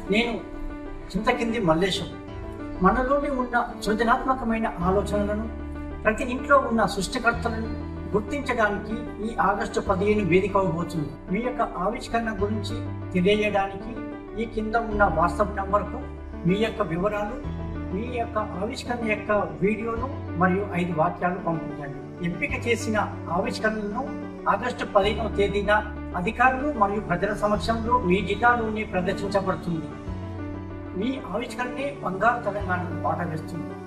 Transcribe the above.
నేను చింతకింది మల్లేశం మనలోని ఉన్న సృజనాత్మకమైన ఆలోచనలను ప్రతి ఇంట్లో ఉన్న సృష్టికర్తలను గుర్తించడానికి ఈ ఆగస్టు పదిహేను వేదిక అవబోతుంది మీ యొక్క ఆవిష్కరణ గురించి తెలియజేయడానికి ఈ కింద ఉన్న వాట్సాప్ నంబర్కు మీ యొక్క వివరాలు మీ యొక్క ఆవిష్కరణ యొక్క వీడియోను మరియు ఐదు వాక్యాలు పంపించండి ఎంపిక చేసిన ఆవిష్కరణలను ఆగస్టు పదిహేనవ తేదీన అధికారులు మరియు ప్రజల సమక్షంలో మీ జిల్లాలోనే ప్రదర్శించబడుతుంది మీ ఆవిష్కరణే బంగారు తెలంగాణకు బాట వేస్తుంది